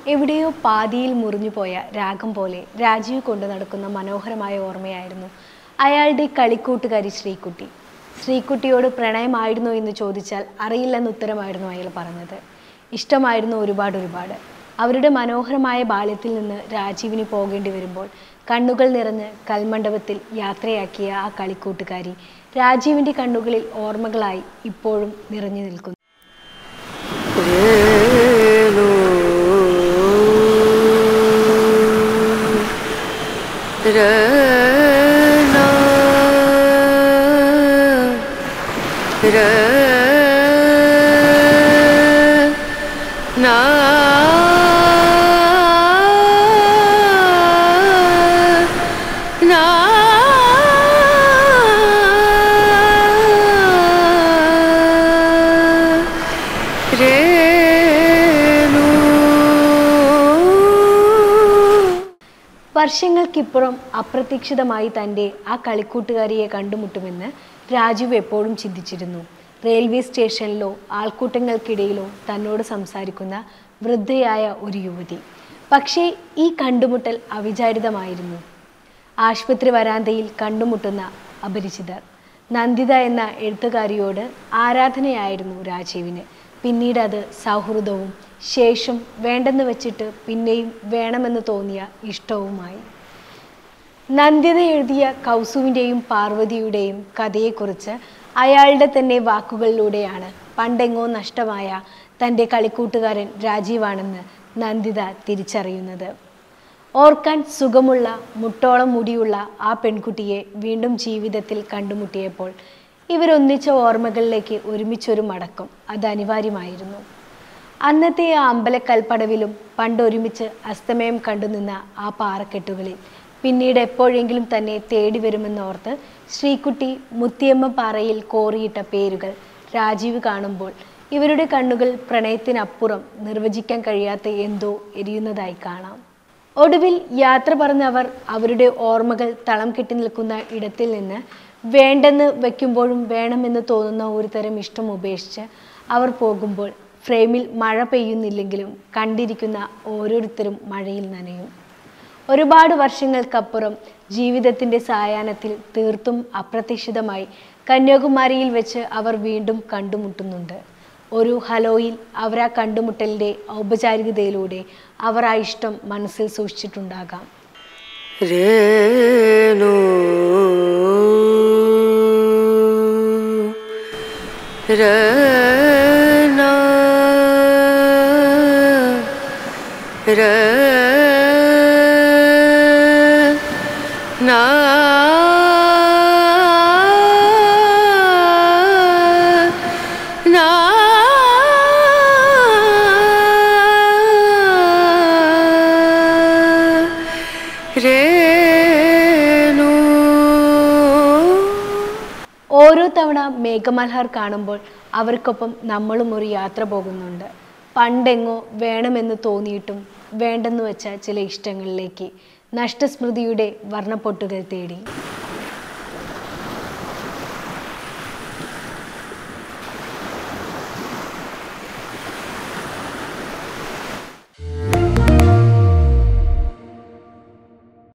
എവിടെയോ പാതിയിൽ മുറിഞ്ഞുപോയ രാഗം പോലെ രാജീവ് കൊണ്ടു നടക്കുന്ന മനോഹരമായ ഓർമ്മയായിരുന്നു അയാളുടെ കളിക്കൂട്ടുകാരി ശ്രീകുട്ടി ശ്രീകുട്ടിയോട് പ്രണയമായിരുന്നോ എന്ന് ചോദിച്ചാൽ അറിയില്ലെന്ന് ഉത്തരമായിരുന്നു അയാൾ പറഞ്ഞത് ഇഷ്ടമായിരുന്നു ഒരുപാട് ഒരുപാട് അവരുടെ മനോഹരമായ ബാല്യത്തിൽ നിന്ന് രാജീവിന് പോകേണ്ടി വരുമ്പോൾ കണ്ണുകൾ നിറഞ്ഞ് കൽമണ്ഡപത്തിൽ യാത്രയാക്കിയ ആ കളിക്കൂട്ടുകാരി രാജീവിൻ്റെ കണ്ണുകളിൽ ഓർമ്മകളായി ഇപ്പോഴും നിറഞ്ഞു നിൽക്കുന്നു രേണു രന രന രേണു വർഷങ്ങൾക്കിപ്പുറം അപ്രതീക്ഷിതമായി തൻ്റെ ആ കളിക്കൂട്ടുകാരിയെ കണ്ടുമുട്ടുമെന്ന് രാജീവ് എപ്പോഴും ചിന്തിച്ചിരുന്നു റെയിൽവേ സ്റ്റേഷനിലോ ആൾക്കൂട്ടങ്ങൾക്കിടയിലോ തന്നോട് സംസാരിക്കുന്ന വൃദ്ധയായ ഒരു യുവതി പക്ഷേ ഈ കണ്ടുമുട്ടൽ അവിചാരിതമായിരുന്നു ആശുപത്രി വരാന്തയിൽ കണ്ടുമുട്ടുന്ന അപരിചിതർ നന്ദിത എന്ന എഴുത്തുകാരിയോട് ആരാധനയായിരുന്നു രാജീവിന് പിന്നീട് അത് സൗഹൃദവും ശേഷം വേണ്ടെന്ന് വെച്ചിട്ട് പിന്നെയും വേണമെന്ന് തോന്നിയ ഇഷ്ടവുമായി നന്ദിത എഴുതിയ കൗസുവിൻ്റെയും പാർവതിയുടെയും കഥയെക്കുറിച്ച് അയാളുടെ തന്നെ വാക്കുകളിലൂടെയാണ് പണ്ടെങ്ങോ നഷ്ടമായ തൻ്റെ കളിക്കൂട്ടുകാരൻ രാജീവാണെന്ന് നന്ദിത തിരിച്ചറിയുന്നത് ഓർക്കാൻ സുഖമുള്ള മുട്ടോളം മുടിയുള്ള ആ പെൺകുട്ടിയെ വീണ്ടും ജീവിതത്തിൽ കണ്ടുമുട്ടിയപ്പോൾ ഇവരൊന്നിച്ച ഓർമ്മകളിലേക്ക് ഒരുമിച്ചൊരു മടക്കം അത് അനിവാര്യമായിരുന്നു അന്നത്തെ ആ അമ്പലക്കൽപ്പടവിലും പണ്ട് ഒരുമിച്ച് അസ്തമയം കണ്ടുനിന്ന ആ പാറക്കെട്ടുകളിൽ പിന്നീട് എപ്പോഴെങ്കിലും തന്നെ തേടി വരുമെന്നോർത്ത് ശ്രീകുട്ടി മുത്തിയമ്മ പാറയിൽ കോറിയിട്ട പേരുകൾ രാജീവ് കാണുമ്പോൾ ഇവരുടെ കണ്ണുകൾ പ്രണയത്തിനപ്പുറം നിർവചിക്കാൻ കഴിയാത്ത എന്തോ എരിയുന്നതായി കാണാം ഒടുവിൽ യാത്ര പറഞ്ഞവർ അവരുടെ ഓർമ്മകൾ തളം കെട്ടി നിൽക്കുന്ന ഇടത്തിൽ നിന്ന് വേണ്ടെന്ന് വെക്കുമ്പോഴും വേണമെന്ന് തോന്നുന്ന ഒരു തരം ഇഷ്ടം ഉപേക്ഷിച്ച് അവർ പോകുമ്പോൾ ഫ്രെയിമിൽ മഴ പെയ്യുന്നില്ലെങ്കിലും കണ്ടിരിക്കുന്ന ഓരോരുത്തരും മഴയിൽ നനയും ഒരുപാട് വർഷങ്ങൾക്കപ്പുറം ജീവിതത്തിൻ്റെ സായാഹ്നത്തിൽ തീർത്തും അപ്രതീക്ഷിതമായി കന്യാകുമാരിയിൽ വെച്ച് അവർ വീണ്ടും കണ്ടുമുട്ടുന്നുണ്ട് ഒരു ഹലോയിൽ അവർ ആ കണ്ടുമുട്ടലിൻ്റെ ഔപചാരികതയിലൂടെ അവർ ആ ഇഷ്ടം മനസ്സിൽ സൂക്ഷിച്ചിട്ടുണ്ടാകാം രേണു രന രന രേണു ഓരോ തവണ മേഘമൽഹാർ കാണുമ്പോൾ അവർക്കൊപ്പം നമ്മളും ഒരു യാത്ര പോകുന്നുണ്ട് പണ്ടെങ്ങോ വേണമെന്ന് തോന്നിയിട്ടും വേണ്ടെന്ന് വെച്ച ചില ഇഷ്ടങ്ങളിലേക്ക് നഷ്ടസ്മൃതിയുടെ വർണ്ണപ്പൊട്ടുകൾ തേടി